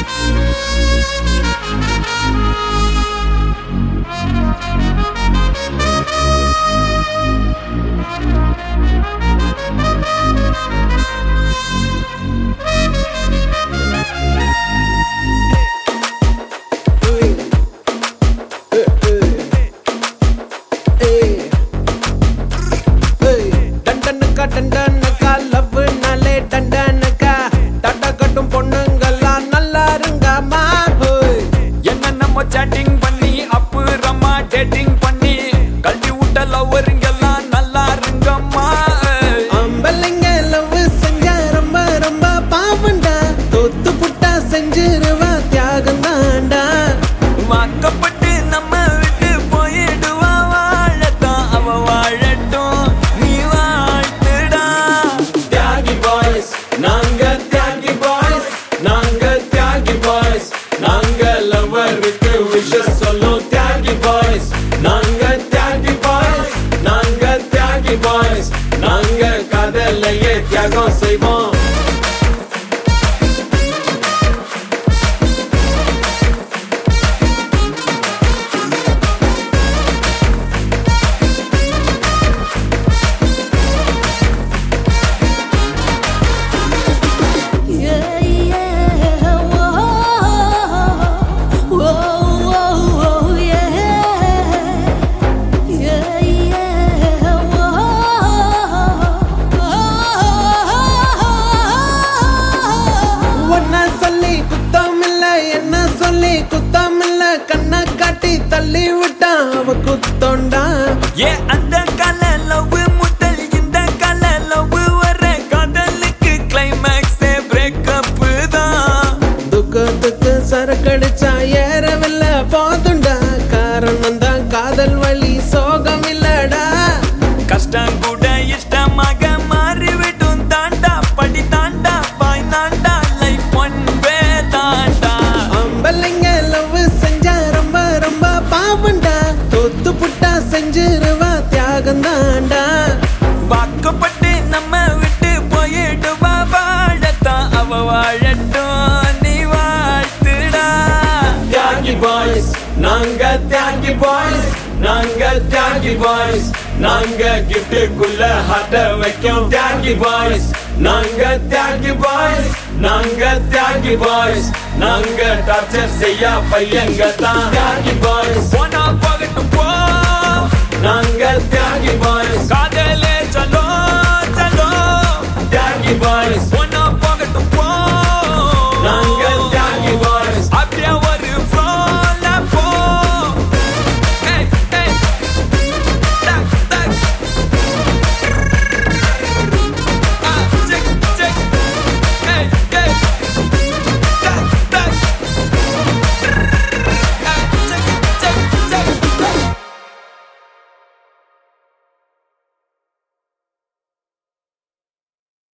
டண்டனுக்கா டண்டனுக்கா லவ்னாலே டண்டனுக்கா தட்ட கட்டும் பொண்ணுங்கெல்லாம் நல்லா இருங்கம்மா ஹோய். என்ன நம்ம சேட்டிங் பண்ணி அப்புறமா டேட்டிங் பண்ணி கல்வி விட்ட லவ்வருங்கெல்லாம் நல்லா இருங்கம்மா ஆம்பளைங்க லவ் செஞ்சா ரொம்ப ரொம்ப பாவண்டா தொத்து புட்டா செஞ்சிருவா தியாகம் தாண்டா வாக்கப்பட்டு நம்ம விட்டு போயிடுவா வாழத்தான் அவ வாழட்டும் நீ வாழ்த்துடா தியாகி பாய்ஸ் நாங்க தியாகி பாய்ஸ் நாங்க தியாகி பாய்ஸ் நாங்க லவ்வருக்கு விஷஸ் சொல்லும் தியாகி பாய்ஸ் நாங்க தியாகி பாய்ஸ் நாங்க தியாகி பாய்ஸ் நாங்க காதலையே தியாகம் செய்வோம் Yeah, yeah, whoa, whoa, whoa, yeah, yeah, yeah, whoa. ஒன்ன சொல்லி குத்தம் இல்ல என்ன சொல்லி குத்தம் இல்ல கண்ணை காட்டி தள்ளி விட்டான் அவ குத்தோண்டா ஏ அந்த கால லவ் முதல் இந்த கால லவ் வர காதலுக்கு கிளைமேக்ஸ் பிரேக்கப் தான் துக்கத்துக்கு சரக்கடிச்சா ஏறவில்லை போதுண்டா காரணம் தான் காதல் வழி சோகம் இல்லடா கஷ்டம் கூட இஷ்டமாக மாறிவிடும் தாண்டா படி தாண்டா பாய் தாண்டா லைஃப் ஒன்பே தாண்டா அம்பளைங்க லவ் செஞ்சா ரொம்ப ரொம்ப பாவண்டா தொத்து புட்டா செஞ்சிருவா தியாகம் தாண்டா வாக்கப்பட்டு நம்ம விட்டு போயிடுவா வாழத்தான் அவ வாழட்டும் நீ வாழ்த்துடா தியாகி பாய்ஸ் நாங்க தியாகி பாய்ஸ் நாங்க தியாகி பாய்ஸ் நாங்க கிஃப்ட்டுக்குள்ள ஹாட்ட வைக்கும் தியாகி பாய்ஸ் நாங்க தியாகி பாய்ஸ் நாங்க தியாகி பாய்ஸ் நாங்க டார்ச்சர் செய்ய பையங்க தான் தியாகி பாய்ஸ் போனா போகட்டும் போ நாங்க தியாகி பாய்ஸ் காதல்